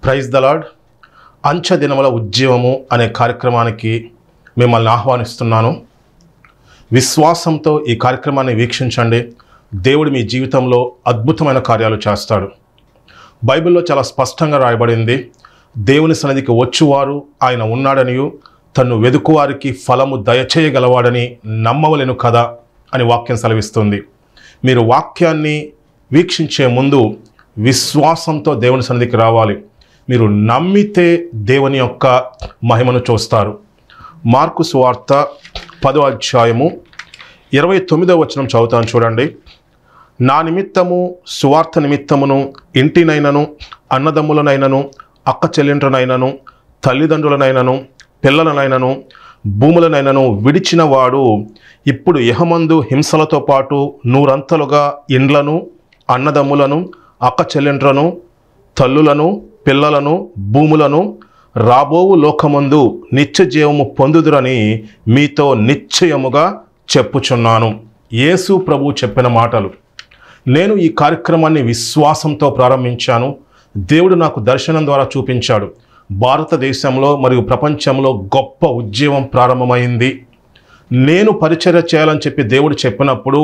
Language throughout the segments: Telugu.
ప్రైజ్ దలాడ్ అంచె దినముల ఉద్యమము అనే కార్యక్రమానికి మిమ్మల్ని ఆహ్వానిస్తున్నాను విశ్వాసంతో ఈ కార్యక్రమాన్ని వీక్షించండి దేవుడు మీ జీవితంలో అద్భుతమైన కార్యాలు చేస్తాడు బైబిల్లో చాలా స్పష్టంగా రాయబడింది దేవుని సన్నిధికి వచ్చువారు ఆయన ఉన్నాడనియు తన్ను వెదుకువారికి ఫలము దయచేయగలవాడని నమ్మవలెను కదా అని వాక్యం సెలవిస్తుంది మీరు వాక్యాన్ని వీక్షించే ముందు విశ్వాసంతో దేవుని సన్నిధికి రావాలి మీరు నమ్మితే దేవుని యొక్క మహిమను చూస్తారు మార్కు సువార్త పదో అధ్యాయము ఇరవై తొమ్మిదో వచనం చదువుతాను చూడండి నా నిమిత్తము సువార్త నిమిత్తమును ఇంటినైనను అన్నదమ్ములనైనను అక్క చెల్లెంట్రనైనను తల్లిదండ్రులనైనను పిల్లలనైనను భూములనైనను విడిచిన వాడు ఇప్పుడు యహమందు హింసలతో పాటు నూరంతలుగా ఇండ్లను అన్నదమ్ములను అక్క చెల్లెంట్రను తల్లులను పిల్లలను భూములను రాబోవు లోకమందు నిత్య జీవము పొందుదురని మీతో నిశ్చయముగా చెప్పుచున్నాను యేసు ప్రభు చెప్పిన మాటలు నేను ఈ కార్యక్రమాన్ని విశ్వాసంతో ప్రారంభించాను దేవుడు నాకు దర్శనం ద్వారా చూపించాడు భారతదేశంలో మరియు ప్రపంచంలో గొప్ప ఉద్యమం ప్రారంభమైంది నేను పరిచర్య చేయాలని చెప్పి దేవుడు చెప్పినప్పుడు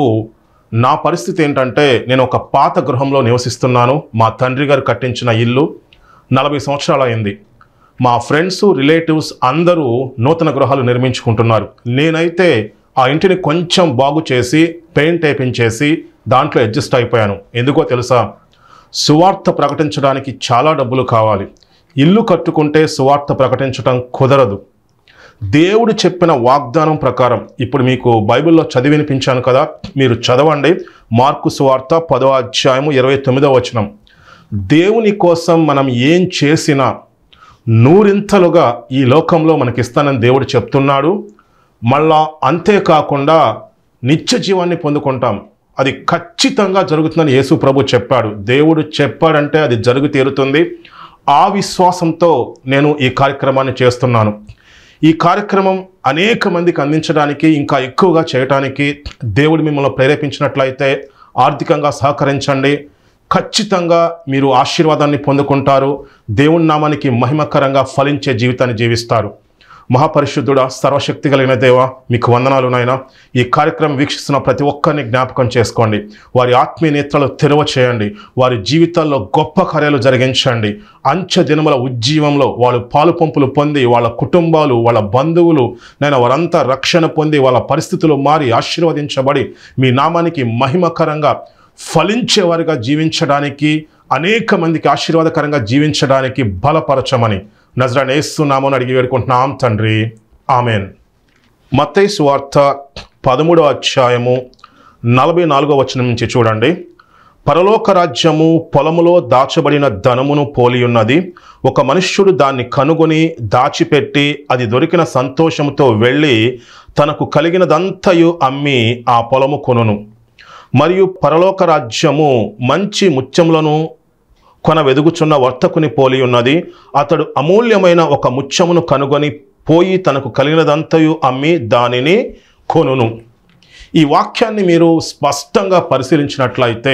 నా పరిస్థితి ఏంటంటే నేను ఒక పాత గృహంలో నివసిస్తున్నాను మా తండ్రి గారు కట్టించిన ఇల్లు నలభై సంవత్సరాలు అయింది మా ఫ్రెండ్స్ రిలేటివ్స్ అందరూ నూతన గృహాలు నిర్మించుకుంటున్నారు నేనైతే ఆ ఇంటిని కొంచెం బాగు చేసి పెయింట్ వేయించేసి దాంట్లో అడ్జస్ట్ అయిపోయాను ఎందుకో తెలుసా సువార్త ప్రకటించడానికి చాలా డబ్బులు కావాలి ఇల్లు కట్టుకుంటే సువార్త ప్రకటించడం కుదరదు దేవుడు చెప్పిన వాగ్దానం ప్రకారం ఇప్పుడు మీకు బైబిల్లో చదివి వినిపించాను కదా మీరు చదవండి మార్కు సువార్త పదో అధ్యాయము ఇరవై తొమ్మిదో వచనం దేవుని కోసం మనం ఏం చేసినా నూరింతలుగా ఈ లోకంలో మనకిస్తానని దేవుడు చెప్తున్నాడు మళ్ళా అంతేకాకుండా నిత్య జీవాన్ని పొందుకుంటాం అది ఖచ్చితంగా జరుగుతుందని యేసు ప్రభు చెప్పాడు దేవుడు చెప్పాడంటే అది జరుగు తీరుతుంది ఆ విశ్వాసంతో నేను ఈ కార్యక్రమాన్ని చేస్తున్నాను ఈ కార్యక్రమం అనేక మందికి అందించడానికి ఇంకా ఎక్కువగా చేయడానికి దేవుడు మిమ్మల్ని ప్రేరేపించినట్లయితే ఆర్థికంగా సహకరించండి ఖచ్చితంగా మీరు ఆశీర్వాదాన్ని పొందుకుంటారు దేవుని నామానికి మహిమకరంగా ఫలించే జీవితాన్ని జీవిస్తారు మహాపరిశుద్ధుడ సర్వశక్తి కలిగిన దేవ మీకు వందనాలు నాయన ఈ కార్యక్రమం వీక్షిస్తున్న ప్రతి ఒక్కరిని జ్ఞాపకం చేసుకోండి వారి ఆత్మీయ నేత్రాలు తెరవ చేయండి వారి జీవితాల్లో గొప్ప కార్యాలు జరిగించండి అంచె దినముల ఉజ్జీవంలో వాళ్ళు పాలు పంపులు పొంది వాళ్ళ కుటుంబాలు వాళ్ళ బంధువులు నేను వారంతా రక్షణ పొంది వాళ్ళ పరిస్థితులు మారి ఆశీర్వదించబడి మీ నామానికి మహిమకరంగా ఫలించేవారిగా జీవించడానికి అనేక మందికి ఆశీర్వాదకరంగా జీవించడానికి బలపరచమని నజరాన్ ఏస్తున్నామని అడిగి వేడుకుంటున్నాం తండ్రి ఆమెన్ మత్తయి సువార్త పదమూడో అధ్యాయము నలభై నాలుగో వచనం నుంచి చూడండి పరలోక రాజ్యము పొలములో దాచబడిన ధనమును పోలియున్నది ఒక మనుష్యుడు దాన్ని కనుగొని దాచిపెట్టి అది దొరికిన సంతోషముతో వెళ్ళి తనకు కలిగినదంతయు అమ్మి ఆ పొలము కొనును మరియు పరలోక రాజ్యము మంచి ముత్యములను కొన వెదుగుచున్న వర్తకుని పోలి ఉన్నది అతడు అమూల్యమైన ఒక ముత్యమును కనుగొని పోయి తనకు కలిగినదంతయు అమ్మి దానిని కొనును ఈ వాక్యాన్ని మీరు స్పష్టంగా పరిశీలించినట్లయితే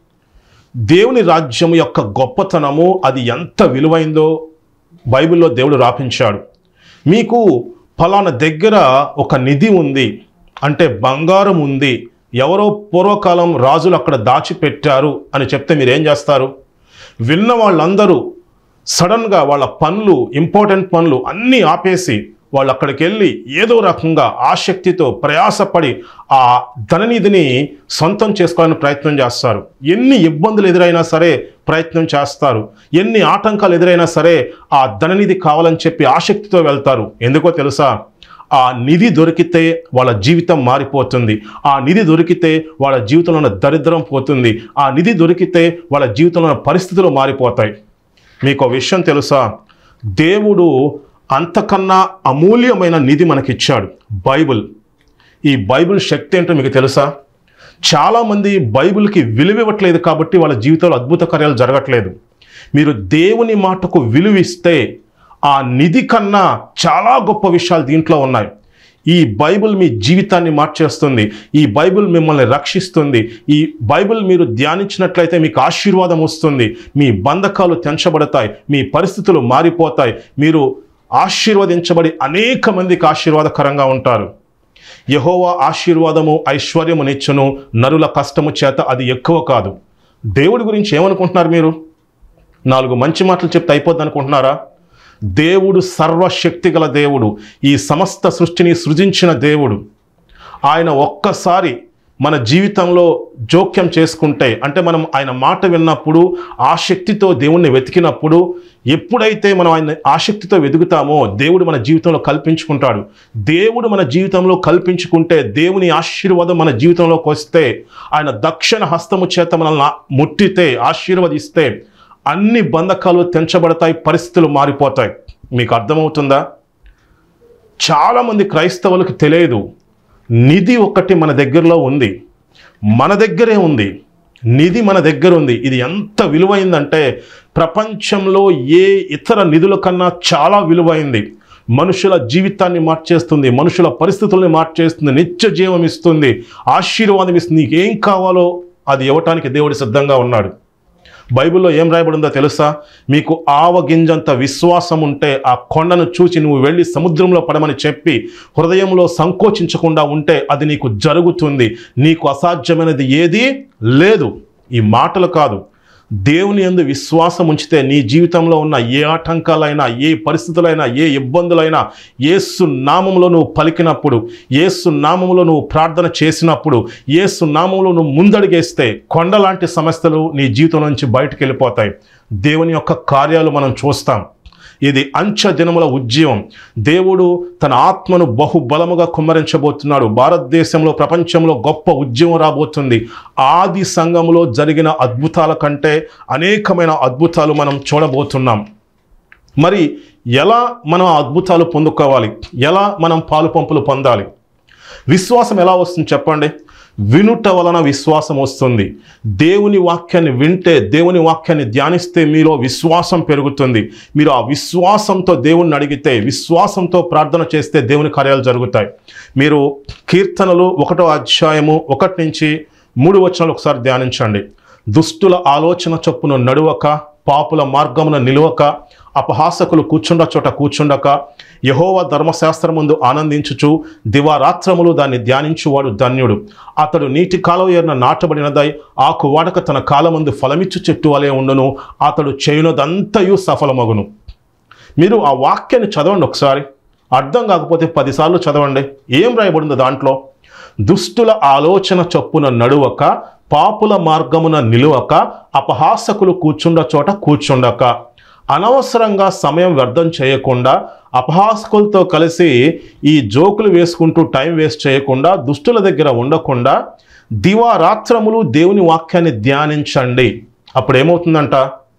దేవుని రాజ్యం యొక్క గొప్పతనము అది ఎంత విలువైందో బైబిల్లో దేవుడు రాపించాడు మీకు ఫలానా దగ్గర ఒక నిధి ఉంది అంటే బంగారం ఉంది ఎవరో పూర్వకాలం రాజులు అక్కడ దాచిపెట్టారు అని చెప్తే మీరు ఏం చేస్తారు విన్న వాళ్ళందరూ సడన్గా వాళ్ళ పనులు ఇంపార్టెంట్ పనులు అన్నీ ఆపేసి వాళ్ళు అక్కడికి వెళ్ళి ఏదో రకంగా ఆసక్తితో ప్రయాసపడి ఆ ధననిధిని సొంతం చేసుకోవాలని ప్రయత్నం చేస్తారు ఎన్ని ఇబ్బందులు ఎదురైనా సరే ప్రయత్నం చేస్తారు ఎన్ని ఆటంకాలు ఎదురైనా సరే ఆ ధననిధి కావాలని చెప్పి ఆసక్తితో వెళ్తారు ఎందుకో తెలుసా ఆ నిధి దొరికితే వాళ్ళ జీవితం మారిపోతుంది ఆ నిధి దొరికితే వాళ్ళ జీవితంలో ఉన్న దరిద్రం పోతుంది ఆ నిధి దొరికితే వాళ్ళ జీవితంలో ఉన్న పరిస్థితులు మారిపోతాయి మీకు ఒక విషయం తెలుసా దేవుడు అంతకన్నా అమూల్యమైన నిధి మనకిచ్చాడు బైబిల్ ఈ బైబిల్ శక్తి ఏంటో మీకు తెలుసా చాలామంది బైబిల్కి విలువ ఇవ్వట్లేదు కాబట్టి వాళ్ళ జీవితంలో అద్భుత కార్యాలు జరగట్లేదు మీరు దేవుని మాటకు విలువిస్తే ఆ నిధి కన్నా చాలా గొప్ప విషయాలు దీంట్లో ఉన్నాయి ఈ బైబిల్ మీ జీవితాన్ని మార్చేస్తుంది ఈ బైబిల్ మిమ్మల్ని రక్షిస్తుంది ఈ బైబిల్ మీరు ధ్యానించినట్లయితే మీకు ఆశీర్వాదం వస్తుంది మీ బంధకాలు తెంచబడతాయి మీ పరిస్థితులు మారిపోతాయి మీరు ఆశీర్వదించబడి అనేక మందికి ఆశీర్వాదకరంగా ఉంటారు యహోవా ఆశీర్వాదము ఐశ్వర్యము నిచ్చును నరుల కష్టము చేత అది ఎక్కువ కాదు దేవుడి గురించి ఏమనుకుంటున్నారు మీరు నాలుగు మంచి మాటలు చెప్తే అయిపోద్ది అనుకుంటున్నారా దేవుడు సర్వశక్తి గల దేవుడు ఈ సమస్త సృష్టిని సృజించిన దేవుడు ఆయన ఒక్కసారి మన జీవితంలో జోక్యం చేసుకుంటే అంటే మనం ఆయన మాట విన్నప్పుడు ఆ శక్తితో దేవుణ్ణి వెతికినప్పుడు ఎప్పుడైతే మనం ఆయన ఆసక్తితో వెతుకుతామో దేవుడు మన జీవితంలో కల్పించుకుంటాడు దేవుడు మన జీవితంలో కల్పించుకుంటే దేవుని ఆశీర్వాదం మన జీవితంలోకి వస్తే ఆయన దక్షిణ హస్తము చేత మనల్ని ముట్టితే ఆశీర్వదిస్తే అన్ని బంధకాలు తెంచబడతాయి పరిస్థితులు మారిపోతాయి మీకు అర్థమవుతుందా చాలామంది క్రైస్తవులకు తెలియదు నిధి ఒకటి మన దగ్గరలో ఉంది మన దగ్గరే ఉంది నిధి మన దగ్గర ఉంది ఇది ఎంత విలువైందంటే ప్రపంచంలో ఏ ఇతర నిధుల కన్నా చాలా విలువైంది మనుషుల జీవితాన్ని మార్చేస్తుంది మనుషుల పరిస్థితుల్ని మార్చేస్తుంది నిత్య జీవం ఇస్తుంది ఆశీర్వాదం ఇస్తుంది నీకు ఏం కావాలో అది ఇవ్వటానికి దేవుడు సిద్ధంగా ఉన్నాడు బైబిల్లో ఏం రాయబడిందో తెలుసా మీకు ఆవగింజంత విశ్వాసం ఉంటే ఆ కొండను చూచి నువ్వు వెళ్ళి సముద్రంలో పడమని చెప్పి హృదయంలో సంకోచించకుండా ఉంటే అది నీకు జరుగుతుంది నీకు అసాధ్యమైనది ఏదీ లేదు ఈ మాటలు కాదు దేవుని యందు విశ్వాసం ఉంచితే నీ జీవితంలో ఉన్న ఏ ఆటంకాలైనా ఏ పరిస్థితులైనా ఏ ఇబ్బందులైనా ఏసు నామంలో నువ్వు పలికినప్పుడు ఏసు నామంలో నువ్వు ప్రార్థన చేసినప్పుడు ఏసు నామంలో నువ్వు ముందడిగేస్తే కొండలాంటి సమస్యలు నీ జీవితం నుంచి బయటకు వెళ్ళిపోతాయి దేవుని యొక్క కార్యాలు మనం చూస్తాం ఇది అంచె దినముల ఉద్యమం దేవుడు తన ఆత్మను బహుబలముగా కుమ్మరించబోతున్నాడు భారతదేశంలో ప్రపంచంలో గొప్ప ఉద్యమం రాబోతుంది ఆది సంఘంలో జరిగిన అద్భుతాల కంటే అనేకమైన అద్భుతాలు మనం చూడబోతున్నాం మరి ఎలా మనం ఆ అద్భుతాలు పొందుకోవాలి ఎలా మనం పాలు పంపులు పొందాలి విశ్వాసం ఎలా వస్తుంది చెప్పండి వినుట వలన విశ్వాసం వస్తుంది దేవుని వాక్యాన్ని వింటే దేవుని వాక్యాన్ని ధ్యానిస్తే మీలో విశ్వాసం పెరుగుతుంది మీరు ఆ విశ్వాసంతో దేవుణ్ణి అడిగితే విశ్వాసంతో ప్రార్థన చేస్తే దేవుని కార్యాలు జరుగుతాయి మీరు కీర్తనలు ఒకటో అధ్యాయము ఒకటి నుంచి మూడు వచనాలు ఒకసారి ధ్యానించండి దుష్టుల ఆలోచన చొప్పున నడువక పాపుల మార్గమున నిలువక అపహాసకులు కూర్చుండ చోట కూర్చుండక యహోవ ధర్మశాస్త్రం ముందు ఆనందించుచు దివారాత్రములు దాన్ని ధ్యానించువాడు ధన్యుడు అతడు నీటి కాలువ ఏరిన నాటబడినదై ఆకు వాడక తన కాలమందు ఫలమిచ్చు చెట్టు వలె ఉండును అతడు చేయునదంతయు సఫలమగును మీరు ఆ వాక్యాన్ని చదవండి ఒకసారి అర్థం కాకపోతే పదిసార్లు చదవండి ఏం రాయబడిందో దాంట్లో దుష్టుల ఆలోచన చొప్పున నడువక పాపుల మార్గమున నిలువక అపహాసకులు కూర్చుండ చోట కూర్చుండక అనవసరంగా సమయం వ్యర్థం చేయకుండా అపహాసకులతో కలిసి ఈ జోకులు వేసుకుంటూ టైం వేస్ట్ చేయకుండా దుష్టుల దగ్గర ఉండకుండా దివారాత్రములు దేవుని వాక్యాన్ని ధ్యానించండి అప్పుడు ఏమవుతుందంట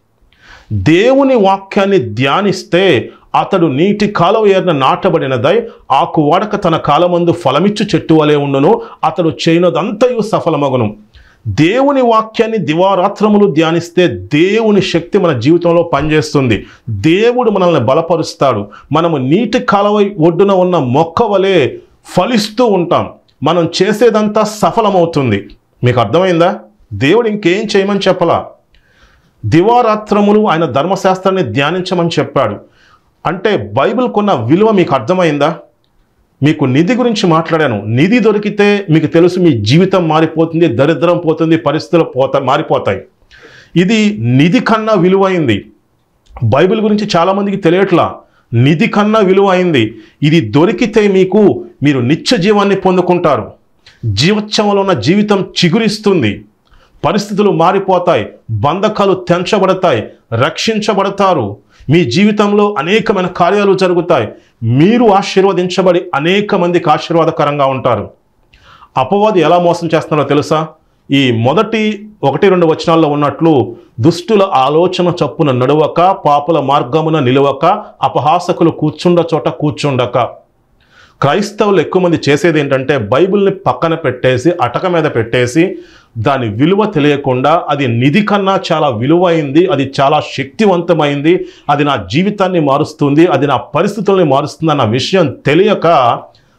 దేవుని వాక్యాన్ని ధ్యానిస్తే అతడు నీటి కాలువ ఏరిన నాటబడినదై ఆకు వాడక తన కాలమందు ఫలమిచ్చు చెట్టు వలె ఉండును అతడు చేయనదంతయు సఫలమగును దేవుని వాక్యాన్ని దివారాత్రములు ధ్యానిస్తే దేవుని శక్తి మన జీవితంలో పనిచేస్తుంది దేవుడు మనల్ని బలపరుస్తాడు మనము నీటి కాలువ ఒడ్డున ఉన్న మొక్క వలె ఫలిస్తూ ఉంటాం మనం చేసేదంతా సఫలమవుతుంది మీకు అర్థమైందా దేవుడు ఇంకేం చేయమని చెప్పలా దివారాత్రములు ఆయన ధర్మశాస్త్రాన్ని ధ్యానించమని చెప్పాడు అంటే బైబిల్కున్న విలువ మీకు అర్థమైందా మీకు నిధి గురించి మాట్లాడాను నిధి దొరికితే మీకు తెలుసు మీ జీవితం మారిపోతుంది దరిద్రం పోతుంది పరిస్థితులు పోతా మారిపోతాయి ఇది నిధి కన్నా విలువైంది బైబిల్ గురించి చాలామందికి తెలియట్లా నిధి కన్నా విలువైంది ఇది దొరికితే మీకు మీరు నిత్య జీవాన్ని పొందుకుంటారు జీవోత్సవంలో ఉన్న జీవితం చిగురిస్తుంది పరిస్థితులు మారిపోతాయి బంధకాలు తెంచబడతాయి రక్షించబడతారు మీ జీవితంలో అనేకమైన కార్యాలు జరుగుతాయి మీరు ఆశీర్వదించబడి అనేక మందికి ఆశీర్వాదకరంగా ఉంటారు అపవాది ఎలా మోసం చేస్తున్నారో తెలుసా ఈ మొదటి ఒకటి రెండు వచనాల్లో ఉన్నట్లు దుష్టుల ఆలోచన చప్పున నడువక పాపుల మార్గమున నిలవక అపహాసకులు కూర్చుండ చోట కూర్చుండక క్రైస్తవులు ఎక్కువ మంది చేసేది ఏంటంటే బైబిల్ని పక్కన పెట్టేసి అటక మీద పెట్టేసి దాని విలువ తెలియకుండా అది నిధి కన్నా చాలా విలువైంది అది చాలా శక్తివంతమైంది అది నా జీవితాన్ని మారుస్తుంది అది నా పరిస్థితుల్ని మారుస్తుంది అన్న విషయం తెలియక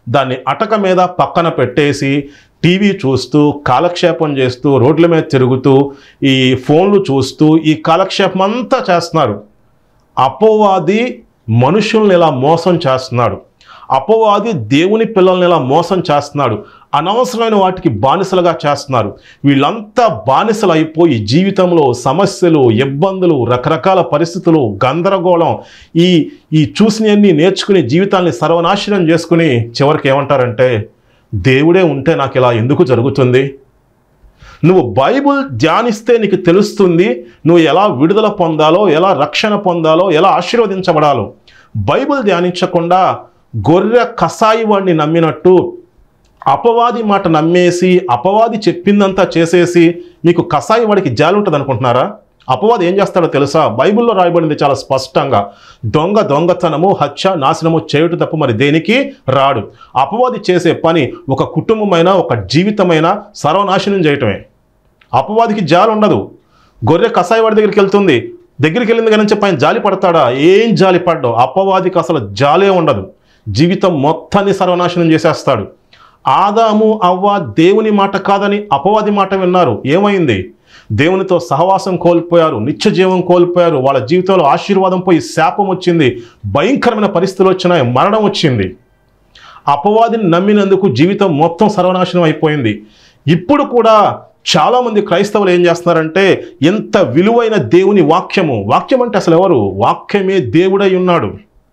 దాన్ని అటక మీద పక్కన పెట్టేసి టీవీ చూస్తూ కాలక్షేపం చేస్తూ రోడ్ల మీద తిరుగుతూ ఈ ఫోన్లు చూస్తూ ఈ కాలక్షేపం అంతా చేస్తున్నారు అపవాది మనుషుల్ని ఇలా మోసం చేస్తున్నాడు అపవాది దేవుని పిల్లల్ని ఇలా మోసం చేస్తున్నాడు అనవసరమైన వాటికి బానిసలుగా చేస్తున్నారు వీళ్ళంతా బానిసలు అయిపోయి జీవితంలో సమస్యలు ఇబ్బందులు రకరకాల పరిస్థితులు గందరగోళం ఈ ఈ చూసినవన్నీ నేర్చుకుని జీవితాన్ని సర్వనాశనం చేసుకుని చివరికి ఏమంటారంటే దేవుడే ఉంటే నాకు ఇలా ఎందుకు జరుగుతుంది నువ్వు బైబుల్ ధ్యానిస్తే నీకు తెలుస్తుంది నువ్వు ఎలా విడుదల పొందాలో ఎలా రక్షణ పొందాలో ఎలా ఆశీర్వదించబడాలో బైబుల్ ధ్యానించకుండా గొర్రె కసాయి వాడిని నమ్మినట్టు అపవాది మాట నమ్మేసి అపవాది చెప్పిందంతా చేసేసి మీకు కసాయి వాడికి జాలి ఉంటుంది అనుకుంటున్నారా అపవాది ఏం చేస్తాడో తెలుసా బైబిల్లో రాయబడింది చాలా స్పష్టంగా దొంగ దొంగతనము హత్య నాశనము చేయుట తప్ప మరి దేనికి రాడు అపవాది చేసే పని ఒక కుటుంబమైన ఒక జీవితమైన సర్వనాశనం చేయటమే అపవాదికి జాలి ఉండదు గొర్రె కసాయి వాడి దగ్గరికి వెళ్తుంది దగ్గరికి వెళ్ళింది కానీ చెప్పి ఆయన జాలి పడతాడా ఏం జాలి పడ్డావు అపవాదికి అసలు జాలే ఉండదు జీవితం మొత్తాన్ని సర్వనాశనం చేసేస్తాడు ఆదాము అవ్వ దేవుని మాట కాదని అపవాది మాట విన్నారు ఏమైంది దేవునితో సహవాసం కోల్పోయారు నిత్య జీవం కోల్పోయారు వాళ్ళ జీవితంలో ఆశీర్వాదం పోయి శాపం వచ్చింది భయంకరమైన పరిస్థితులు వచ్చినాయి మరణం వచ్చింది అపవాదిని నమ్మినందుకు జీవితం మొత్తం సర్వనాశనం అయిపోయింది ఇప్పుడు కూడా చాలామంది క్రైస్తవులు ఏం చేస్తున్నారంటే ఎంత విలువైన దేవుని వాక్యము వాక్యం అంటే అసలు ఎవరు వాక్యమే దేవుడై ఉన్నాడు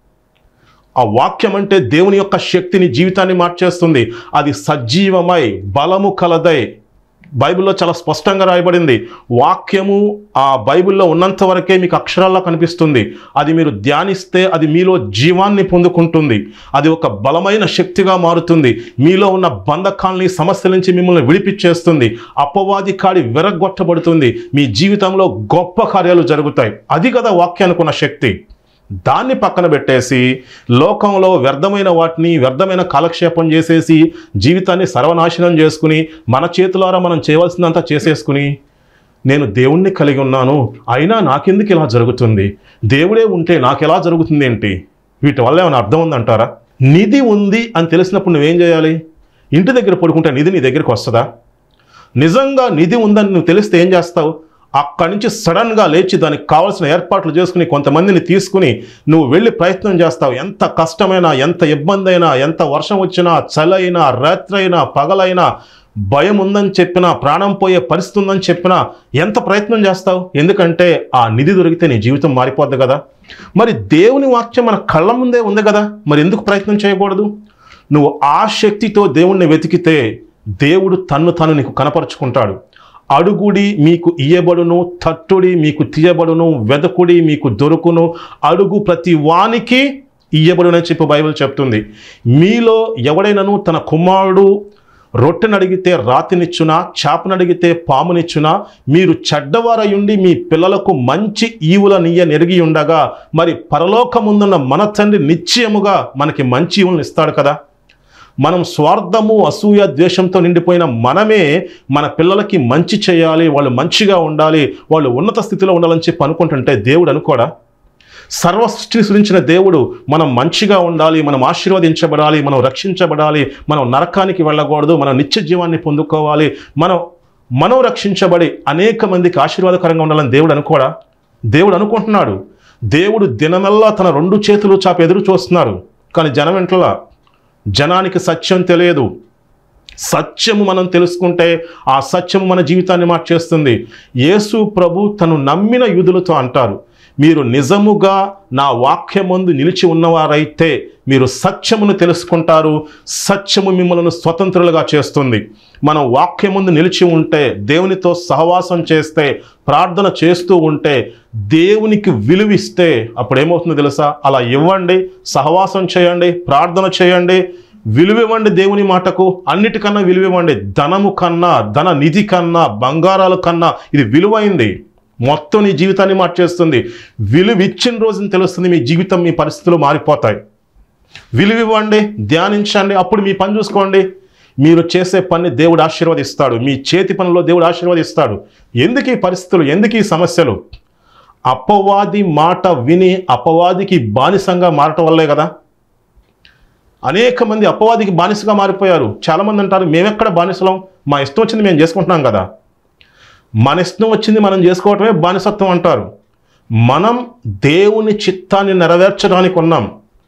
ఆ వాక్యం అంటే దేవుని యొక్క శక్తిని జీవితాన్ని మార్చేస్తుంది అది సజీవమై బలము కలదై బైబిల్లో చాలా స్పష్టంగా రాయబడింది వాక్యము ఆ బైబిల్లో ఉన్నంత వరకే మీకు అక్షరాల్లో కనిపిస్తుంది అది మీరు ధ్యానిస్తే అది మీలో జీవాన్ని పొందుకుంటుంది అది ఒక బలమైన శక్తిగా మారుతుంది మీలో ఉన్న బంధకాల్ని సమస్యల నుంచి మిమ్మల్ని విడిపించేస్తుంది అపవాది కాడి విరగొట్టబడుతుంది మీ జీవితంలో గొప్ప కార్యాలు జరుగుతాయి అది కదా వాక్యానికి ఉన్న శక్తి దాన్ని పక్కన పెట్టేసి లోకంలో వ్యర్థమైన వాటిని వ్యర్థమైన కాలక్షేపం చేసేసి జీవితాన్ని సర్వనాశనం చేసుకుని మన చేతులారా మనం చేయవలసిందంతా చేసేసుకుని నేను దేవుణ్ణి కలిగి ఉన్నాను అయినా నాకెందుకు ఇలా జరుగుతుంది దేవుడే ఉంటే నాకు ఎలా జరుగుతుంది ఏంటి వీటి వల్ల ఏమైనా అర్థం ఉందంటారా నిధి ఉంది అని తెలిసినప్పుడు నువ్వేం చేయాలి ఇంటి దగ్గర పడుకుంటే నిధి నీ దగ్గరికి వస్తుందా నిజంగా నిధి ఉందని నువ్వు తెలిస్తే ఏం చేస్తావు అక్కడి నుంచి సడన్గా లేచి దానికి కావాల్సిన ఏర్పాట్లు చేసుకుని కొంతమందిని తీసుకుని నువ్వు వెళ్ళి ప్రయత్నం చేస్తావు ఎంత కష్టమైనా ఎంత ఇబ్బంది అయినా ఎంత వర్షం వచ్చినా చలైనా రాత్రి అయినా పగలైనా భయం ఉందని చెప్పినా ప్రాణం పోయే పరిస్థితి ఉందని చెప్పినా ఎంత ప్రయత్నం చేస్తావు ఎందుకంటే ఆ నిధి దొరికితే నీ జీవితం మారిపోద్ది కదా మరి దేవుని వాక్యం మన కళ్ళ ముందే ఉంది కదా మరి ఎందుకు ప్రయత్నం చేయకూడదు నువ్వు ఆ శక్తితో దేవుణ్ణి వెతికితే దేవుడు తన్ను తను నీకు కనపరుచుకుంటాడు అడుగుడి మీకు ఇయ్యబడును తట్టుడి మీకు తీయబడును వెదకుడి మీకు దొరుకును అడుగు ప్రతి వానికి ఇయ్యబడునని చెప్పి బైబిల్ చెప్తుంది మీలో ఎవడైనాను తన కుమారుడు రొట్టెను అడిగితే రాతినిచ్చునా చేపనడిగితే పామునిచ్చునా మీరు చెడ్డవారయుండి మీ పిల్లలకు మంచి ఈవుల నీయ నెరిగి ఉండగా మరి పరలోకముందున్న మన తండ్రి నిశ్చయముగా మనకి మంచి ఈవులను ఇస్తాడు కదా మనం స్వార్థము అసూయ ద్వేషంతో నిండిపోయిన మనమే మన పిల్లలకి మంచి చేయాలి వాళ్ళు మంచిగా ఉండాలి వాళ్ళు ఉన్నత స్థితిలో ఉండాలని చెప్పి అనుకుంటుంటే దేవుడు అనుకోడా సర్వ సృష్టిని సృష్టించిన దేవుడు మనం మంచిగా ఉండాలి మనం ఆశీర్వదించబడాలి మనం రక్షించబడాలి మనం నరకానికి వెళ్ళకూడదు మనం నిత్య జీవాన్ని పొందుకోవాలి మనం మనం రక్షించబడి అనేక మందికి ఆశీర్వాదకరంగా ఉండాలని దేవుడు అనుకోడా దేవుడు అనుకుంటున్నాడు దేవుడు దినమెల్లా తన రెండు చేతులు చాపి ఎదురు చూస్తున్నారు కానీ జనం ఇంట్లో జనానికి సత్యం తెలియదు సత్యము మనం తెలుసుకుంటే ఆ సత్యము మన జీవితాన్ని మార్చేస్తుంది యేసు ప్రభు తను నమ్మిన యూదులతో అంటారు మీరు నిజముగా నా వాక్యమందు నిలిచి ఉన్నవారైతే మీరు సత్యమును తెలుసుకుంటారు సత్యము మిమ్మల్ని స్వతంత్రులుగా చేస్తుంది మనం వాక్యముందు నిలిచి ఉంటే దేవునితో సహవాసం చేస్తే ప్రార్థన చేస్తూ ఉంటే దేవునికి విలువిస్తే అప్పుడు ఏమవుతుందో తెలుసా అలా ఇవ్వండి సహవాసం చేయండి ప్రార్థన చేయండి విలువివ్వండి దేవుని మాటకు అన్నిటికన్నా విలువివ్వండి ధనము కన్నా ధన నిధి కన్నా బంగారాల కన్నా ఇది విలువైంది మొత్తం నీ జీవితాన్ని మార్చేస్తుంది విలువ ఇచ్చిన రోజున తెలుస్తుంది మీ జీవితం మీ పరిస్థితులు మారిపోతాయి విలువివ్వండి ధ్యానించండి అప్పుడు మీ పని చూసుకోండి మీరు చేసే పని దేవుడు ఆశీర్వదిస్తాడు మీ చేతి పనిలో దేవుడు ఆశీర్వదిస్తాడు ఎందుకు ఈ పరిస్థితులు ఎందుకు ఈ సమస్యలు అపవాది మాట విని అపవాదికి బానిసంగా మారటం వల్లే కదా అనేక మంది అపవాదికి బానిసగా మారిపోయారు చాలామంది అంటారు మేమెక్కడ బానిసలం మా ఇష్టం వచ్చింది మేము చేసుకుంటున్నాం కదా మన ఇష్టం వచ్చింది మనం చేసుకోవటమే బానిసత్వం అంటారు మనం దేవుని చిత్తాన్ని నెరవేర్చడానికి ఉన్నాం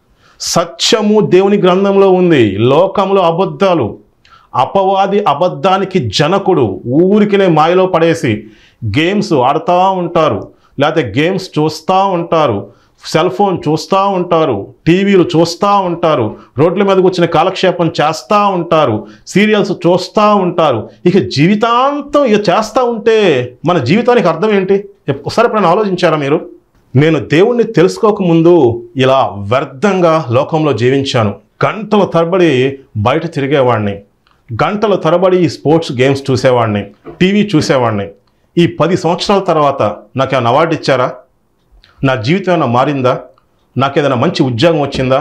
సత్యము దేవుని గ్రంథంలో ఉంది లోకంలో అబద్ధాలు అపవాది అబద్ధానికి జనకుడు ఊరికినే మాయలో పడేసి గేమ్స్ ఆడుతూ ఉంటారు లేకపోతే గేమ్స్ చూస్తూ ఉంటారు సెల్ ఫోన్ చూస్తూ ఉంటారు టీవీలు చూస్తూ ఉంటారు రోడ్ల మీదకి వచ్చిన కాలక్షేపం చేస్తూ ఉంటారు సీరియల్స్ చూస్తూ ఉంటారు ఇక జీవితాంతం ఇక చేస్తూ ఉంటే మన జీవితానికి అర్థం ఏంటి ఒకసారి ఎప్పుడైనా ఆలోచించారా మీరు నేను దేవుణ్ణి తెలుసుకోకముందు ఇలా వ్యర్థంగా లోకంలో జీవించాను గంటల తరబడి బయట తిరిగేవాడిని గంటల తరబడి ఈ స్పోర్ట్స్ గేమ్స్ చూసేవాడిని టీవీ చూసేవాడిని ఈ పది సంవత్సరాల తర్వాత నాకు ఏమైనా అవార్డు ఇచ్చారా నా జీవితం ఏమైనా మారిందా నాకు ఏదైనా మంచి ఉద్యోగం వచ్చిందా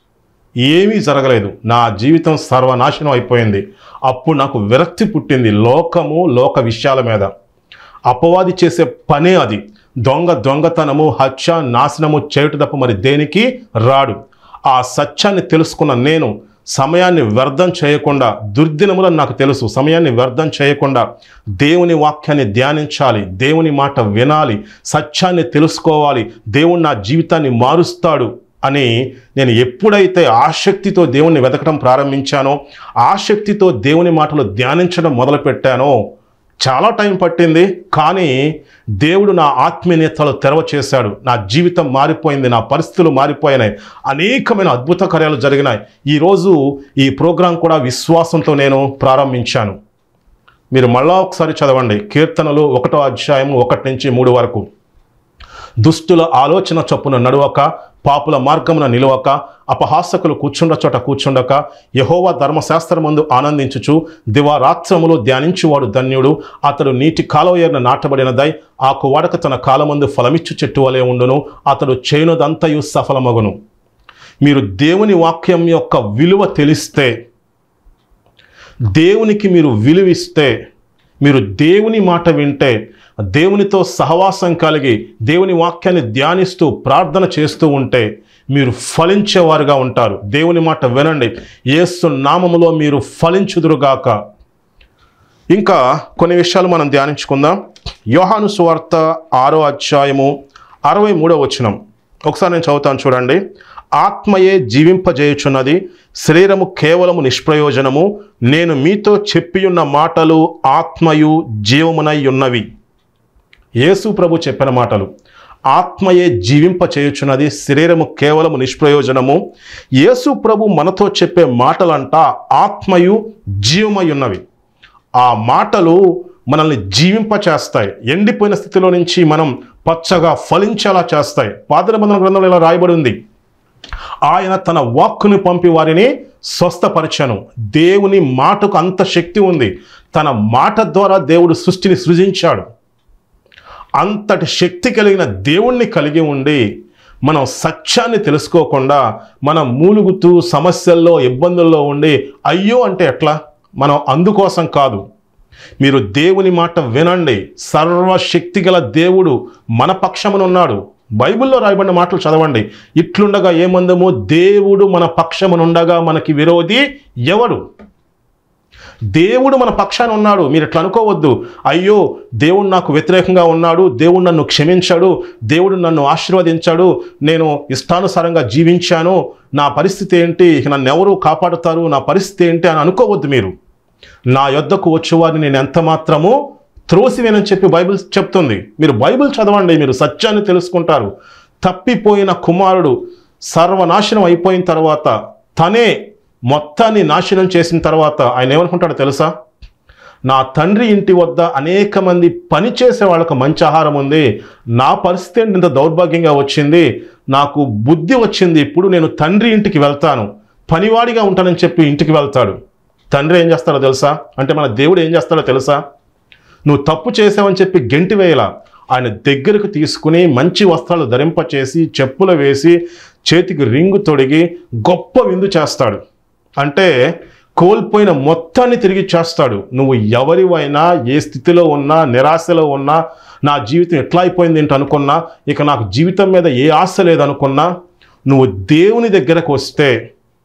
ఏమీ జరగలేదు నా జీవితం సర్వనాశనం అయిపోయింది అప్పుడు నాకు విరక్తి పుట్టింది లోకము లోక విషయాల మీద అపవాది చేసే పనే అది దొంగ దొంగతనము హత్య నాశనము చేయుట తప్ప మరి దేనికి రాడు ఆ సత్యాన్ని తెలుసుకున్న నేను సమయాన్ని వ్యర్థం చేయకుండా దుర్దినములని నాకు తెలుసు సమయాన్ని వ్యర్థం చేయకుండా దేవుని వాక్యాన్ని ధ్యానించాలి దేవుని మాట వినాలి సత్యాన్ని తెలుసుకోవాలి దేవుడు నా జీవితాన్ని మారుస్తాడు అని నేను ఎప్పుడైతే ఆసక్తితో దేవుణ్ణి వెతకడం ప్రారంభించానో ఆసక్తితో దేవుని మాటలు ధ్యానించడం మొదలుపెట్టానో చాలా టైం పట్టింది కానీ దేవుడు నా ఆత్మీయతలు తెరవ చేశాడు నా జీవితం మారిపోయింది నా పరిస్థితులు మారిపోయినాయి అనేకమైన అద్భుత కార్యాలు జరిగినాయి ఈరోజు ఈ ప్రోగ్రాం కూడా విశ్వాసంతో నేను ప్రారంభించాను మీరు మళ్ళా ఒకసారి చదవండి కీర్తనలు ఒకటో అధ్యాయం ఒకటి నుంచి మూడు వరకు దుష్టుల ఆలోచన చొప్పున నడువక పాపుల మార్గమున నిలవక అపహాసకులు కూర్చుండ చోట కూర్చుండక యహోవా ధర్మశాస్త్రమందు ఆనందించుచు దివారాత్రములు ధ్యానించువాడు ధన్యుడు అతడు నీటి కాలువయర్న నాటబడినదై ఆకు వాడక తన కాలమందు ఫలమిచ్చు చెట్టు వలె ఉండును అతడు చేనుదంతయు సఫలమగును మీరు దేవుని వాక్యం యొక్క విలువ తెలిస్తే దేవునికి మీరు విలువిస్తే మీరు దేవుని మాట వింటే దేవునితో సహవాసం కలిగి దేవుని వాక్యాన్ని ధ్యానిస్తూ ప్రార్థన చేస్తూ ఉంటే మీరు ఫలించేవారుగా ఉంటారు దేవుని మాట వినండి యేసు నామములో మీరు ఫలించుదురుగాక ఇంకా కొన్ని విషయాలు మనం ధ్యానించుకుందాం యోహాను సువార్త ఆరో అధ్యాయము అరవై మూడో వచనం ఒకసారి నేను చదువుతాను చూడండి ఆత్మయే జీవింపజేయుచున్నది శరీరము కేవలము నిష్ప్రయోజనము నేను మీతో చెప్పియున్న మాటలు ఆత్మయు జీవమునై ఉన్నవి యేసు ప్రభు చెప్పిన మాటలు ఆత్మయే జీవింప చేయుచున్నది శరీరము కేవలము నిష్ప్రయోజనము యేసు ప్రభు మనతో చెప్పే మాటలంట ఆత్మయు జీవమై ఉన్నవి ఆ మాటలు మనల్ని జీవింప చేస్తాయి ఎండిపోయిన స్థితిలో నుంచి మనం పచ్చగా ఫలించేలా చేస్తాయి పాత నిబంధన గ్రంథంలో ఇలా రాయబడి ఉంది ఆయన తన వాక్కుని పంపి వారిని స్వస్థపరిచను దేవుని మాటకు అంత శక్తి ఉంది తన మాట ద్వారా దేవుడు సృష్టిని సృజించాడు అంతటి శక్తి కలిగిన దేవుణ్ణి కలిగి ఉండి మనం సత్యాన్ని తెలుసుకోకుండా మనం మూలుగుతూ సమస్యల్లో ఇబ్బందుల్లో ఉండి అయ్యో అంటే ఎట్లా మనం అందుకోసం కాదు మీరు దేవుని మాట వినండి సర్వశక్తి గల దేవుడు మన పక్షమున ఉన్నాడు బైబిల్లో రాయబడిన మాటలు చదవండి ఇట్లుండగా ఏమందము దేవుడు మన పక్షమునుండగా మనకి విరోధి ఎవడు దేవుడు మన పక్షాన ఉన్నాడు మీరు ఇట్లా అనుకోవద్దు అయ్యో దేవుడు నాకు వ్యతిరేకంగా ఉన్నాడు దేవుడు నన్ను క్షమించాడు దేవుడు నన్ను ఆశీర్వదించాడు నేను ఇష్టానుసారంగా జీవించాను నా పరిస్థితి ఏంటి ఇక నన్ను ఎవరు కాపాడుతారు నా పరిస్థితి ఏంటి అని అనుకోవద్దు మీరు నా యొద్దకు వచ్చేవారిని నేను ఎంత మాత్రము త్రోసివేనని చెప్పి బైబిల్ చెప్తుంది మీరు బైబిల్ చదవండి మీరు సత్యాన్ని తెలుసుకుంటారు తప్పిపోయిన కుమారుడు సర్వనాశనం అయిపోయిన తర్వాత తనే మొత్తాన్ని నాశనం చేసిన తర్వాత ఆయన ఏమనుకుంటాడో తెలుసా నా తండ్రి ఇంటి వద్ద అనేక మంది పనిచేసే వాళ్ళకు మంచి ఆహారం ఉంది నా పరిస్థితి ఏంటి ఇంత దౌర్భాగ్యంగా వచ్చింది నాకు బుద్ధి వచ్చింది ఇప్పుడు నేను తండ్రి ఇంటికి వెళ్తాను పనివాడిగా ఉంటానని చెప్పి ఇంటికి వెళ్తాడు తండ్రి ఏం చేస్తాడో తెలుసా అంటే మన దేవుడు ఏం చేస్తాడో తెలుసా నువ్వు తప్పు చేసావని చెప్పి గెంటి వేయలా ఆయన దగ్గరకు తీసుకుని మంచి వస్త్రాలు ధరింపచేసి చెప్పులు వేసి చేతికి రింగు తొడిగి గొప్ప విందు చేస్తాడు అంటే కోల్పోయిన మొత్తాన్ని తిరిగి చేస్తాడు నువ్వు ఎవరివైనా ఏ స్థితిలో ఉన్నా నిరాశలో ఉన్నా నా జీవితం ఎట్లా అయిపోయింది ఏంటి అనుకున్నా ఇక నాకు జీవితం మీద ఏ ఆశ లేదనుకున్నా నువ్వు దేవుని దగ్గరకు వస్తే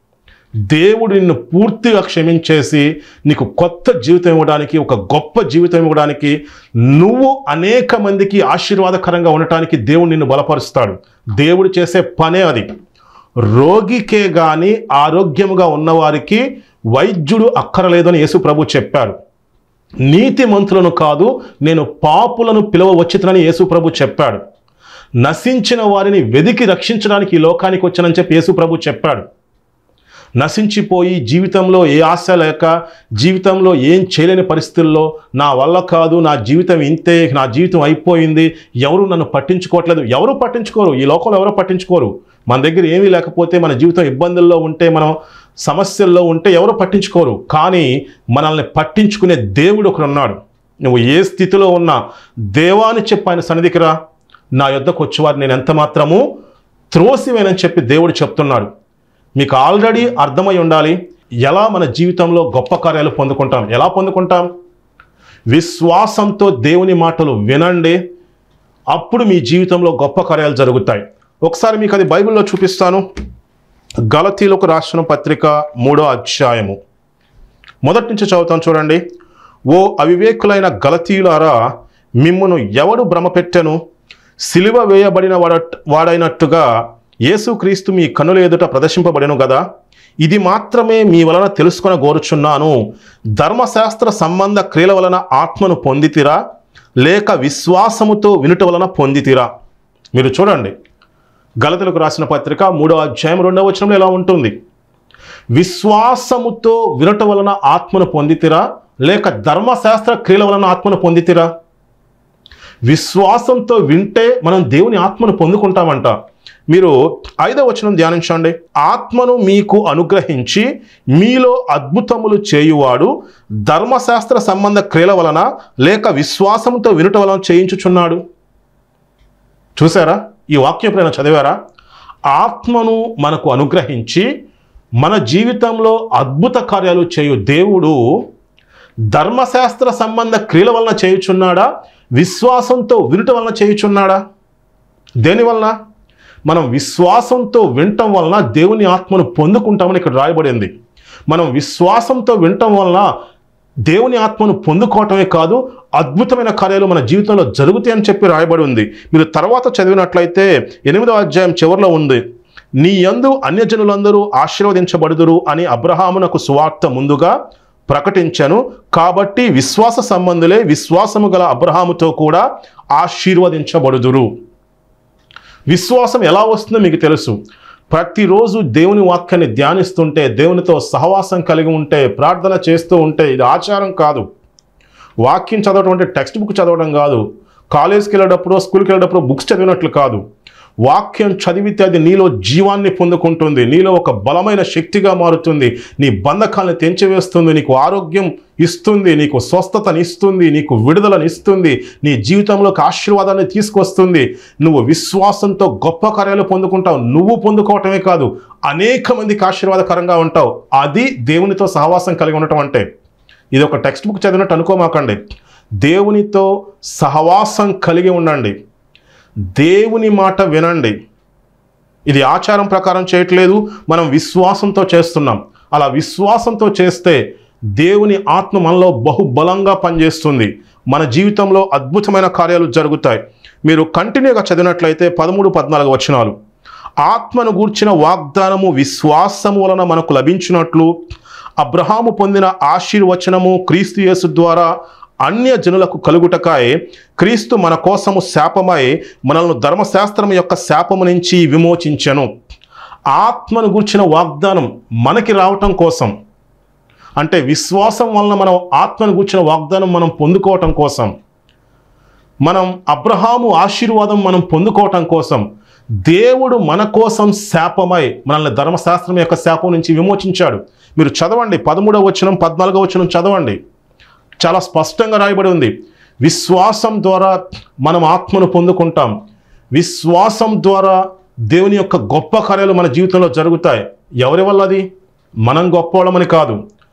దేవుడు నిన్ను పూర్తిగా క్షమించేసి నీకు కొత్త జీవితం ఇవ్వడానికి ఒక గొప్ప జీవితం ఇవ్వడానికి నువ్వు అనేక మందికి ఆశీర్వాదకరంగా ఉండటానికి దేవుడు నిన్ను బలపరుస్తాడు దేవుడు చేసే పనే అది రోగికే గాని ఆరోగ్యముగా ఉన్నవారికి వైద్యుడు అక్కరలేదని యేసు ప్రభు చెప్పారు నీతిమంతులను కాదు నేను పాపులను పిలువ వచ్చితనని యేసు ప్రభు చెప్పాడు నశించిన వారిని వెదికి రక్షించడానికి ఈ లోకానికి వచ్చానని చెప్పి యేసు ప్రభు చెప్పాడు నశించిపోయి జీవితంలో ఏ ఆశ లేక జీవితంలో ఏం చేయలేని పరిస్థితుల్లో నా వల్ల కాదు నా జీవితం ఇంతే నా జీవితం అయిపోయింది ఎవరు నన్ను పట్టించుకోవట్లేదు ఎవరు పట్టించుకోరు ఈ లోకంలో ఎవరు పట్టించుకోరు మన దగ్గర ఏమీ లేకపోతే మన జీవితం ఇబ్బందుల్లో ఉంటే మనం సమస్యల్లో ఉంటే ఎవరు పట్టించుకోరు కానీ మనల్ని పట్టించుకునే దేవుడు ఒకడు ఉన్నాడు నువ్వు ఏ స్థితిలో ఉన్నా దేవాని చెప్పి ఆయన సన్నిధికి రా నా యొద్దకు వచ్చేవారు నేను ఎంత మాత్రము త్రోసివేనని చెప్పి దేవుడు చెప్తున్నాడు మీకు ఆల్రెడీ అర్థమై ఉండాలి ఎలా మన జీవితంలో గొప్ప కార్యాలు పొందుకుంటాం ఎలా పొందుకుంటాం విశ్వాసంతో దేవుని మాటలు వినండి అప్పుడు మీ జీవితంలో గొప్ప కార్యాలు జరుగుతాయి ఒకసారి మీకు అది బైబిల్లో చూపిస్తాను గలతీలకు రాసిన పత్రిక మూడో అధ్యాయము మొదటి నుంచి చదువుతాను చూడండి ఓ అవివేకులైన గలతీయులారా మిమ్మును ఎవడు భ్రమపెట్టెను సిలువ వేయబడిన వాడ వాడైనట్టుగా యేసుక్రీస్తు మీ కన్నుల ఎదుట ప్రదర్శింపబడెను కదా ఇది మాత్రమే మీ వలన తెలుసుకొన గోరుచున్నాను ధర్మశాస్త్ర సంబంధ క్రియల వలన ఆత్మను పొందితిరా లేక విశ్వాసముతో వినుట వలన పొందితిరా మీరు చూడండి గలతలకు రాసిన పత్రిక మూడో అధ్యాయం రెండవ వచనంలో ఎలా ఉంటుంది విశ్వాసముతో వినట వలన ఆత్మను పొందితిరా లేక ధర్మశాస్త్ర క్రియల వలన ఆత్మను పొందితిరా విశ్వాసంతో వింటే మనం దేవుని ఆత్మను పొందుకుంటామంట మీరు ఐదవ వచనం ధ్యానించండి ఆత్మను మీకు అనుగ్రహించి మీలో అద్భుతములు చేయువాడు ధర్మశాస్త్ర సంబంధ క్రియల వలన లేక విశ్వాసంతో వినుట వలన చేయించుచున్నాడు చూసారా ఈ వాక్యం ఎప్పుడైనా చదివారా ఆత్మను మనకు అనుగ్రహించి మన జీవితంలో అద్భుత కార్యాలు చేయు దేవుడు ధర్మశాస్త్ర సంబంధ క్రియల వలన చేయుచున్నాడా విశ్వాసంతో వినుట వలన చేయుచున్నాడా దేని వలన మనం విశ్వాసంతో వినటం వలన దేవుని ఆత్మను పొందుకుంటామని ఇక్కడ రాయబడింది మనం విశ్వాసంతో వినటం వలన దేవుని ఆత్మను పొందుకోవటమే కాదు అద్భుతమైన కార్యాలు మన జీవితంలో జరుగుతాయని చెప్పి రాయబడి ఉంది మీరు తర్వాత చదివినట్లయితే ఎనిమిదవ అధ్యాయం చివరిలో ఉంది నీ యందు అన్యజనులందరూ ఆశీర్వదించబడుదురు అని అబ్రహామునకు సువార్త ముందుగా ప్రకటించాను కాబట్టి విశ్వాస సంబంధులే విశ్వాసము గల అబ్రహాముతో కూడా ఆశీర్వదించబడుదురు విశ్వాసం ఎలా వస్తుందో మీకు తెలుసు ప్రతిరోజు దేవుని వాక్యాన్ని ధ్యానిస్తుంటే దేవునితో సహవాసం కలిగి ఉంటే ప్రార్థన చేస్తూ ఉంటే ఇది ఆచారం కాదు వాక్యం చదవడం అంటే టెక్స్ట్ బుక్ చదవడం కాదు కాలేజ్కి వెళ్ళేటప్పుడు స్కూల్కి వెళ్ళేటప్పుడు బుక్స్ చదివినట్లు కాదు వాక్యం చదివితే అది నీలో జీవాన్ని పొందుకుంటుంది నీలో ఒక బలమైన శక్తిగా మారుతుంది నీ బంధకాలను తెంచివేస్తుంది నీకు ఆరోగ్యం ఇస్తుంది నీకు స్వస్థతని ఇస్తుంది నీకు విడుదలని ఇస్తుంది నీ జీవితంలోకి ఆశీర్వాదాన్ని తీసుకొస్తుంది నువ్వు విశ్వాసంతో గొప్ప కార్యాలు పొందుకుంటావు నువ్వు పొందుకోవటమే కాదు అనేక మందికి ఆశీర్వాదకరంగా ఉంటావు అది దేవునితో సహవాసం కలిగి ఉండటం అంటే ఇది ఒక టెక్స్ట్ బుక్ చదివినట్టు అనుకోమాకండి దేవునితో సహవాసం కలిగి ఉండండి దేవుని మాట వినండి ఇది ఆచారం ప్రకారం చేయట్లేదు మనం విశ్వాసంతో చేస్తున్నాం అలా విశ్వాసంతో చేస్తే దేవుని ఆత్మ మనలో బహుబలంగా పనిచేస్తుంది మన జీవితంలో అద్భుతమైన కార్యాలు jరుగుతాయి మీరు కంటిన్యూగా చదివినట్లయితే పదమూడు పద్నాలుగు వచనాలు ఆత్మను గూర్చిన వాగ్దానము విశ్వాసము వలన మనకు లభించినట్లు అబ్రహాము పొందిన ఆశీర్వచనము క్రీస్తు యేసు ద్వారా అన్య జనులకు కలుగుటకాయ క్రీస్తు మన కోసము శాపమై మనల్ని ధర్మశాస్త్రం యొక్క శాపము నుంచి విమోచించెను ఆత్మను గూర్చిన వాగ్దానం మనకి రావటం కోసం అంటే విశ్వాసం వలన మనం ఆత్మను గూర్చిన వాగ్దానం మనం పొందుకోవటం కోసం మనం అబ్రహాము ఆశీర్వాదం మనం పొందుకోవటం కోసం దేవుడు మన కోసం శాపమై మనల్ని ధర్మశాస్త్రం యొక్క శాపం నుంచి విమోచించాడు మీరు చదవండి పదమూడవ వచనం పద్నాలుగవ వచనం చదవండి చాలా స్పష్టంగా రాయబడి ఉంది విశ్వాసం ద్వారా మనం ఆత్మను పొందుకుంటాం విశ్వాసం ద్వారా దేవుని యొక్క గొప్ప కార్యాలు మన జీవితంలో జరుగుతాయి ఎవరి వల్ల అది మనం గొప్పవాళ్ళమని కాదు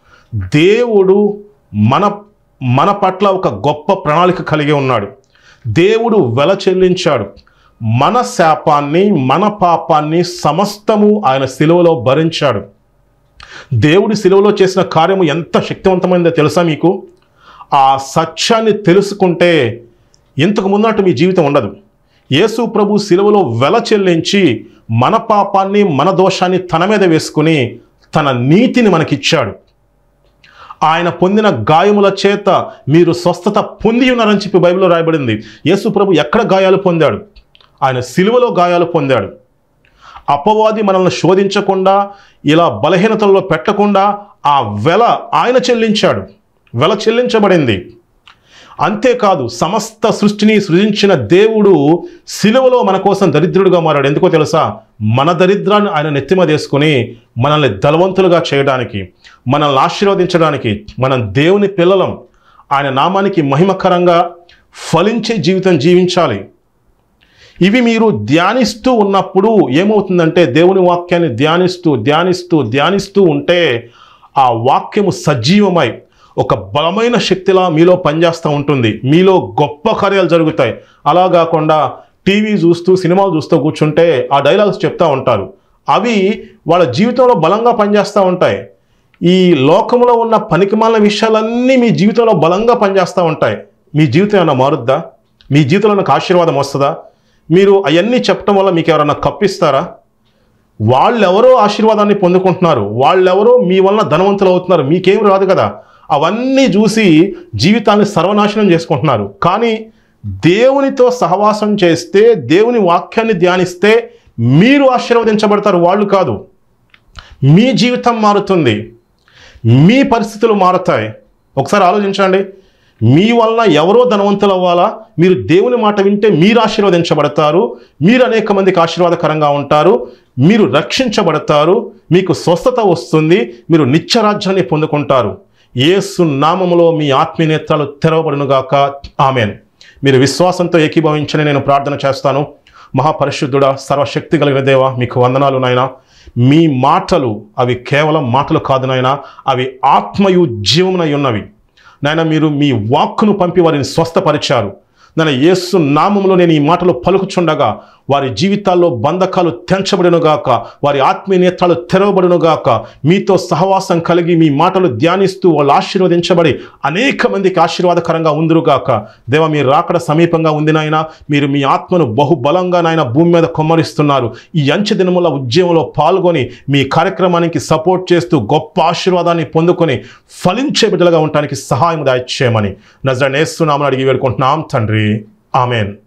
దేవుడు మన మన పట్ల ఒక గొప్ప ప్రణాళిక కలిగి ఉన్నాడు దేవుడు వెల చెల్లించాడు మన శాపాన్ని మన పాపాన్ని సమస్తము ఆయన శిలువలో భరించాడు దేవుడి సిలువలో చేసిన కార్యము ఎంత శక్తివంతమైందో తెలుసా మీకు ఆ సత్యాన్ని తెలుసుకుంటే ఇంతకు ముందట మీ జీవితం ఉండదు యేసు ప్రభు సిలువలో వెల చెల్లించి మన పాపాన్ని మన దోషాన్ని తన మీద వేసుకుని తన నీతిని మనకిచ్చాడు ఆయన పొందిన గాయముల చేత మీరు స్వస్థత పొంది ఉన్నారని చెప్పి బైబిల్లో రాయబడింది యేసు ప్రభు ఎక్కడ గాయాలు పొందాడు ఆయన సిలువలో గాయాలు పొందాడు అపవాది మనల్ని శోధించకుండా ఇలా బలహీనతల్లో పెట్టకుండా ఆ వెల ఆయన చెల్లించాడు వెల చెల్లించబడింది అంతేకాదు సమస్త సృష్టిని సృజించిన దేవుడు సిలువలో మన కోసం దరిద్రుడిగా మారాడు ఎందుకో తెలుసా మన దరిద్రాన్ని ఆయన నెత్తిమదేసుకుని మనల్ని ధనవంతులుగా చేయడానికి మనల్ని ఆశీర్వదించడానికి మనం దేవుని పిల్లలం ఆయన నామానికి మహిమకరంగా ఫలించే జీవితం జీవించాలి ఇవి మీరు ధ్యానిస్తూ ఉన్నప్పుడు ఏమవుతుందంటే దేవుని వాక్యాన్ని ధ్యానిస్తూ ధ్యానిస్తూ ధ్యానిస్తూ ఉంటే ఆ వాక్యము సజీవమై ఒక బలమైన శక్తిలా మీలో పనిచేస్తూ ఉంటుంది మీలో గొప్ప కార్యాలు జరుగుతాయి అలా కాకుండా టీవీ చూస్తూ సినిమాలు చూస్తూ కూర్చుంటే ఆ డైలాగ్స్ చెప్తా ఉంటారు అవి వాళ్ళ జీవితంలో బలంగా పనిచేస్తూ ఉంటాయి ఈ లోకంలో ఉన్న పనికిమాలిన విషయాలన్నీ మీ జీవితంలో బలంగా పనిచేస్తూ ఉంటాయి మీ జీవితం ఏమైనా మారుద్దా మీ జీవితంలో నాకు ఆశీర్వాదం వస్తుందా మీరు అవన్నీ చెప్పడం వల్ల మీకు ఎవరైనా కప్పిస్తారా వాళ్ళెవరో ఆశీర్వాదాన్ని పొందుకుంటున్నారు వాళ్ళెవరో మీ వలన ధనవంతులు అవుతున్నారు మీకేం రాదు కదా అవన్నీ చూసి జీవితాన్ని సర్వనాశనం చేసుకుంటున్నారు కానీ దేవునితో సహవాసం చేస్తే దేవుని వాక్యాన్ని ధ్యానిస్తే మీరు ఆశీర్వదించబడతారు వాళ్ళు కాదు మీ జీవితం మారుతుంది మీ పరిస్థితులు మారుతాయి ఒకసారి ఆలోచించండి మీ వలన ఎవరో ధనవంతులు అవ్వాలా మీరు దేవుని మాట వింటే మీరు ఆశీర్వదించబడతారు మీరు అనేక మందికి ఆశీర్వాదకరంగా ఉంటారు మీరు రక్షించబడతారు మీకు స్వస్థత వస్తుంది మీరు నిత్యరాజ్యాన్ని పొందుకుంటారు యేసు నామములో మీ ఆత్మీయనేత్రాలు తెరవబడునుగాక ఆమెన్ మీరు విశ్వాసంతో ఏకీభవించని నేను ప్రార్థన చేస్తాను మహాపరిశుద్ధుడా సర్వశక్తి కలిగిన దేవ మీకు వందనాలు నాయనా మీ మాటలు అవి కేవలం మాటలు కాదు నాయనా అవి ఆత్మయు జీవమునై ఉన్నవి నాయన మీరు మీ వాక్కును పంపి వారిని స్వస్థపరిచారు నాయన యేసు నామములో నేను ఈ మాటలు పలుకుచుండగా వారి జీవితాల్లో బంధకాలు తెంచబడినగాక వారి ఆత్మీయ నేత్రాలు తెరవబడినగాక మీతో సహవాసం కలిగి మీ మాటలు ధ్యానిస్తూ వాళ్ళు ఆశీర్వదించబడి అనేక మందికి ఆశీర్వాదకరంగా ఉందిరుగాక దేవ మీరు రాకడ సమీపంగా ఉంది నాయన మీరు మీ ఆత్మను బహుబలంగా నాయన భూమి మీద కొమ్మరిస్తున్నారు ఈ అంచె దినముల ఉద్యమంలో పాల్గొని మీ కార్యక్రమానికి సపోర్ట్ చేస్తూ గొప్ప ఆశీర్వాదాన్ని పొందుకొని ఫలించే బిడ్డలుగా ఉండటానికి సహాయం దాయిచ్చేయమని నజరనేస్తున్నామని అడిగి వేడుకుంటున్నాం తండ్రి ఆమెన్